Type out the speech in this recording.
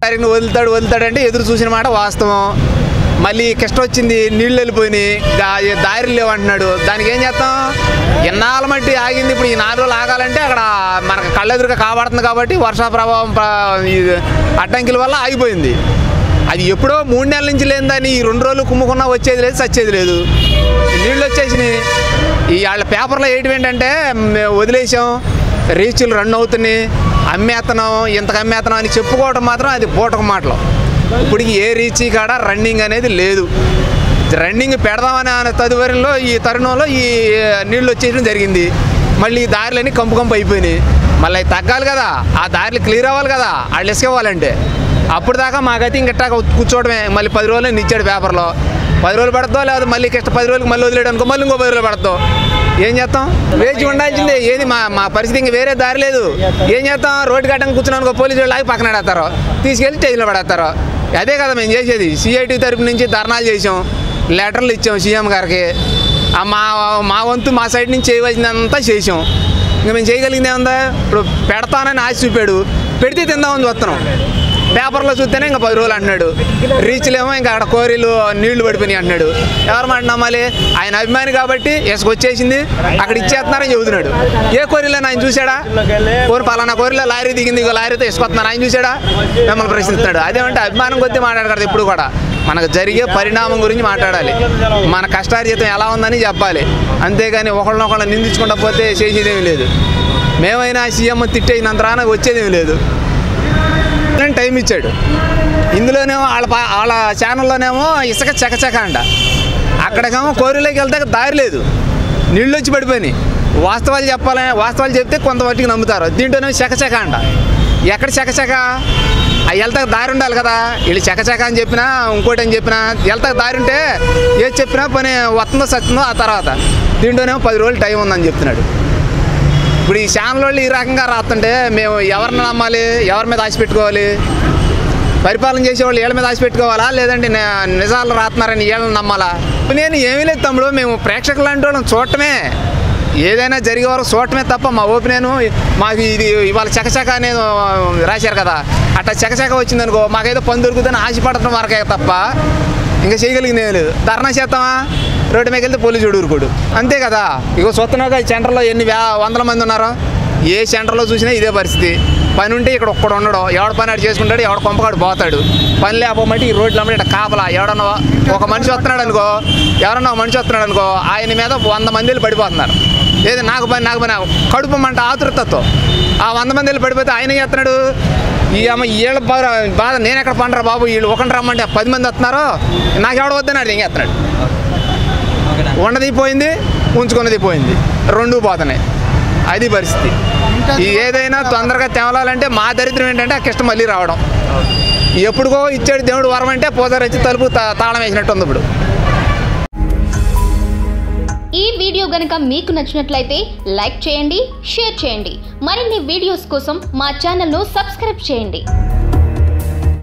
తారీఖున వదులుతాడు వదులుతాడంటే ఎదురు చూసిన మాట వాస్తవం మళ్ళీ కష్టం వచ్చింది నీళ్ళు వెళ్ళిపోయినాయి దా- దారి లేవంటున్నాడు దానికి ఏం చేస్తాం ఎన్నాళ్ళ మట్టి ఆగింది ఇప్పుడు ఈ నాలుగు రోజులు ఆగాలంటే అక్కడ మనకు కళ్ళెదురుగా కాబడుతుంది కాబట్టి వర్షా ప్రభావం ప్ర- ఈ అడ్డంకిల వల్ల ఆగిపోయింది అది ఎప్పుడో మూడు నెలల నుంచి లేదని ఈ రెండు రోజులు కుమ్ముకున్నా వచ్చేది లేదు చచ్చేది లేదు నీళ్ళు వచ్చేసినాయి ఈ వాళ్ళ పేపర్లో ఏంటి ఏంటంటే మేము వదిలేసాం రీచ్లు రన్ అవుతున్నాయి అమ్మేతనం ఇంతకు అమ్మేతనం అని చెప్పుకోవడం మాత్రం అది పూటక మాటలు ఇప్పుడు ఏ రీచ్ కాడ రన్నింగ్ అనేది లేదు రన్నింగ్ పెడదామని అనే తదుపరిలో ఈ తరుణంలో ఈ నీళ్ళు వచ్చేయడం జరిగింది మళ్ళీ ఈ దారులన్నీ కంపు కంపు అయిపోయినాయి మళ్ళీ అవి తగ్గాలి కదా ఆ దారిలు క్లియర్ అవ్వాలి కదా వాళ్ళు ఇసుకోవాలంటే అప్పుడు దాకా మాకైతే ఇంకట్టా కూర్చోవడమే మళ్ళీ పది రోజులు ఇచ్చాడు పేపర్లో పది రోజులు పడతావు లేదా మళ్ళీ ఇష్ట పది రోజులకి మళ్ళీ వదిలేడు అనుకో మళ్ళీ ఇంకో పది రోజులు పడతావు ఏం చేస్తాం వేచి ఉండాల్సిందే ఏది మా మా పరిస్థితి ఇంక వేరే దారి లేదు ఏం చేస్తాం రోడ్డు కట్టం కూర్చున్నాను అనుకో పోలీసు వాళ్ళు ఆగి పక్కన పెడతారు తీసుకెళ్ళి స్టేజ్లో పడేస్తారు అదే కదా మేము చేసేది సిఐటి తరపు నుంచి ధర్నాలు చేసాం లెటర్లు ఇచ్చాం సీఎం గారికి ఆ మా మా వంతు మా సైడ్ నుంచి చేయవలసిందంతా చేసాం ఇంకా మేము చేయగలిగింది ఏముందా ఇప్పుడు పెడతానని ఆశ చూపాడు పెడితే తిందామని చూస్తున్నాం పేపర్లో చూస్తేనే ఇంకా పది రోజులు అంటున్నాడు రీచ్లేమో ఇంకా అక్కడ కోరీలు నీళ్లు పడిపోయినాయి అంటున్నాడు ఎవరు మాట నమ్మాలి ఆయన అభిమాని కాబట్టి ఇసుక వచ్చేసింది అక్కడ ఇచ్చేస్తున్నారని చెబుతున్నాడు ఏ కోరిలో ఆయన చూశాడా కోరి పలానా కోరిలో లారీ దిగింది ఇగో లారీతో ఇసుకొస్తున్నారు ఆయన చూశాడా మిమ్మల్ని ప్రశ్నిస్తున్నాడు అదేమంటే అభిమానం కొద్దీ మాట్లాడకూడదు ఇప్పుడు కూడా మనకు జరిగే పరిణామం గురించి మాట్లాడాలి మన కష్టార్జితం ఎలా ఉందని చెప్పాలి అంతేగాని ఒకళ్ళనొకళ్ళని నిందించుకుంటా పోతే చేసేదేమీ లేదు మేమైనా సీఎం తిట్టేసినంతరాన వచ్చేదేమీ లేదు అని టైం ఇచ్చాడు ఇందులోనేమో వాళ్ళ పా- వాళ్ళ ఛానల్లోనేమో ఇసుక చకచక అంట అక్కడికేమో కోరిలోకి వెళ్తే దారి లేదు నీళ్ళు వచ్చి పడిపోయినాయి వాస్తవాలు చెప్పాలని వాస్తవాలు చెప్తే కొంతవరకు నమ్ముతారు దీంట్లోనేమో చకచక అంట ఎక్కడ చకచక ఆ వెళ్తాక దారి ఉండాలి కదా వీళ్ళు చకచక అని చెప్పినా ఇంకోటి అని చెప్పినా వెళ్తాక దారి ఉంటే ఏది చెప్పినా పని వస్తుందో సత్తుందో ఆ తర్వాత దీంట్లోనేమో పది రోజులు టైం ఉందని చెప్తున్నాడు ఇప్పుడు ఈ ఛానల్ వాళ్ళు ఈ రకంగా రాస్తుంటే మేము ఎవరిని నమ్మాలి ఎవరి మీద ఆశ పెట్టుకోవాలి పరిపాలన చేసేవాళ్ళు వీళ్ళ మీద ఆశ పెట్టుకోవాలా లేదంటే ని- నిజాలు రాస్తున్నారని వీళ్ళని నమ్మాలా నేను ఏమీ లేదు తమ్ముడు మేము ప్రేక్షకులు లాంటి వాళ్ళని చూడటమే ఏదైనా జరిగే వరకు చూడటమే తప్ప మా ఓపెనేను మాకు ఇది ఇవాళ చకచక అనేది రాశారు కదా అట్లా చకచక వచ్చిందనుకో మాకైతే పని దొరుకుతుందని ఆశపడటం వరకే తప్ప ఇంకా చేయగలిగింది ఏమీ లేదు ధర్నా చేస్తామా రోడ్డు మీద వెళ్తే పోలీసు ఊరుకోడు అంతే కదా ఇగో చూస్తున్నాగా ఈ సెంటర్లో ఎన్ని వే వందల మంది ఉన్నారో ఏ సెంటర్లో చూసినా ఇదే పరిస్థితి పని ఉంటే ఇక్కడ ఒక్కడు ఉండడు ఎవడ పని ఆడు చేసుకుంటాడు ఎవడ కొంపకాడు పోతాడు పని లేకపోమంటే ఈ రోడ్లు అమ్మటి ఇట్లా కాపలా ఎవడన్నా ఒక మనిషి వస్తున్నాడు అనుకో ఎవరన్నా ఒక మనిషి వస్తున్నాడు అనుకో ఆయన మీద వంద మంది వెళ్ళి పడిపోతున్నారు లేదు నాకు పని నాకు పని కడుపు మంట ఆతురతతో ఆ వంద మంది వెళ్ళి పడిపోతే ఆయన ఏం చేస్తున్నాడు ఈ అమ్మ వీళ్ళ బాధ బాధ నేను ఎక్కడ పండరా బాబు వీళ్ళు ఒకటి రమ్మంటే పది మంది వస్తున్నారు నాకు ఎవడ వద్దన్నాడు ఏం చేస్తున్నాడు ఉన్నది పోయింది ఉంచుకున్నది పోయింది రెండు పోతున్నాయి అది పరిస్థితి ఈ ఏదైనా తొందరగా తేవాలంటే మా దరిద్రం ఏంటంటే ఆ కిష్టం మళ్ళీ రావడం ఎప్పుడుకో ఇచ్చాడు దేవుడు వరం అంటే పోతారు వచ్చి తలుపు తా- తాళం వేసినట్టు ఉంది ఇప్పుడు ఈ వీడియో గనుక మీకు నచ్చినట్లయితే లైక్ చేయండి షేర్ చేయండి మరిన్ని వీడియోస్ కోసం మా ఛానల్ను సబ్స్క్రైబ్ చేయండి